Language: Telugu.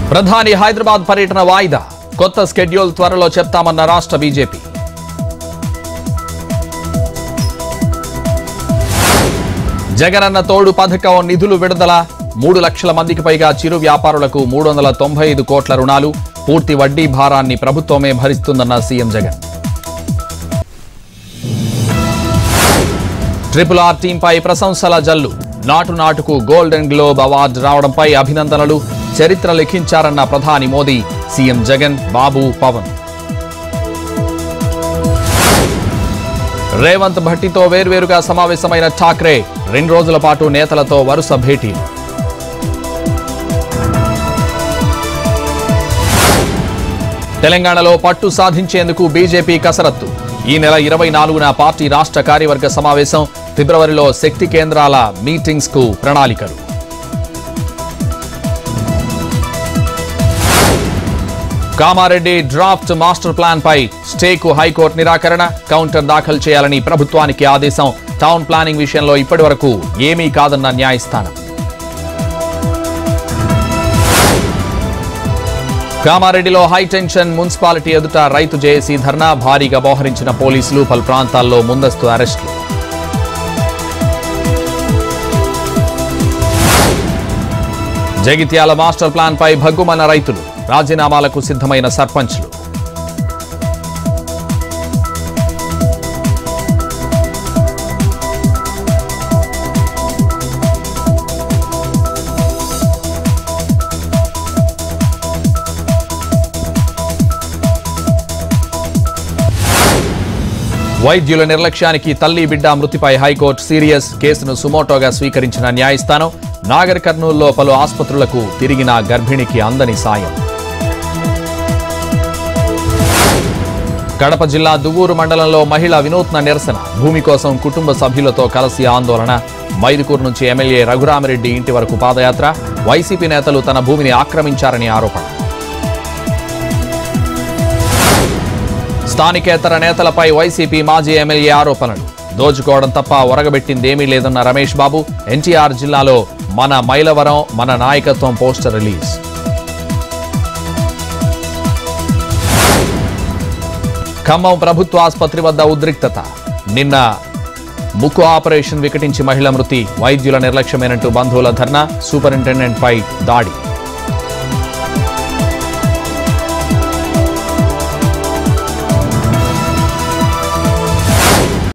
ప్రధాని హైదరాబాద్ పర్యటన వాయిదా కొత్త స్కెడ్యూల్ త్వరలో చెప్తామన్న రాష్ట్ర బీజేపీ జగనన్న తోడు పథకం నిధులు విడుదల మూడు లక్షల మందికి పైగా చిరు వ్యాపారులకు మూడు వందల తొంభై ఐదు కోట్ల రుణాలు పూర్తి వడ్డీ భారాన్ని ప్రభుత్వమే భరిస్తుందన్న సీఎం జగన్ ట్రిపుల్ ఆర్ టీంపై ప్రశంసల జల్లు నాటు నాటుకు గోల్డెన్ గ్లోబ్ అవార్డు రావడంపై అభినందనలు చరిత్ర లిఖించారన్న ప్రధాని మోదీ సీఎం జగన్ బాబు పవన్ రేవంత్ భట్టితో వేర్వేరుగా సమావేశమైన ఠాక్రే రెండు రోజుల పాటు నేతలతో వరుస భేటీలు తెలంగాణలో పట్టు సాధించేందుకు బీజేపీ కసరత్తు ఈ నెల ఇరవై నాలుగున పార్టీ రాష్ట్ర కార్యవర్గ సమావేశం ఫిబ్రవరిలో శక్తి కేంద్రాల మీటింగ్స్ కు ప్రణాళికలు కామారెడ్డి డ్రాఫ్ట్ మాస్టర్ ప్లాన్ పై స్టేకు హైకోర్టు నిరాకరణ కౌంటర్ దాఖలు చేయాలని ప్రభుత్వానికి ఆదేశం టౌన్ ప్లానింగ్ విషయంలో ఇప్పటి వరకు ఏమీ కాదన్న న్యాయస్థానం కామారెడ్డిలో హైటెన్షన్ మున్సిపాలిటీ ఎదుట రైతు జేఏసీ ధర్నా భారీగా మోహరించిన పోలీసులు పలు ప్రాంతాల్లో ముందస్తు అరెస్టులు జగిత్యాల మాస్టర్ ప్లాన్ పై భగ్గుమన్న రైతులు రాజీనామాలకు సిద్ధమైన సర్పంచ్లు వైద్యుల నిర్లక్ష్యానికి తల్లి బిడ్డ మృతిపై హైకోర్టు సీరియస్ కేసును సుమోటోగా స్వీకరించిన న్యాయస్థానం నాగర్ కర్నూల్లో పలు ఆసుపత్రులకు తిరిగిన గర్భిణికి అందని సాయం కడప జిల్లా దువ్వూరు మండలంలో మహిళ వినూత్న నిరసన భూమి కోసం కుటుంబ సభ్యులతో కలిసి ఆందోళన మైదుకూరు నుంచి ఎమ్మెల్యే రఘురామిరెడ్డి ఇంటి వరకు పాదయాత్ర వైసీపీ నేతలు తన భూమిని ఆక్రమించారని ఆరోపణ స్థానికేతర నేతలపై వైసీపీ మాజీ ఎమ్మెల్యే ఆరోపణలు దోచుకోవడం తప్ప ఒరగబెట్టిందేమీ లేదన్న రమేష్ బాబు ఎన్టీఆర్ జిల్లాలో మన మైలవరం మన నాయకత్వం పోస్టర్ రిలీజ్ ఖమ్మం ప్రభుత్వ ఆసుపత్రి వద్ద ఉద్రిక్తత నిన్న ముక్కు ఆపరేషన్ వికటించి మహిళ మృతి వైద్యుల నిర్లక్ష్యమైనట్టు బంధువుల ధర్నా సూపరింటెండెంట్ పై దాడి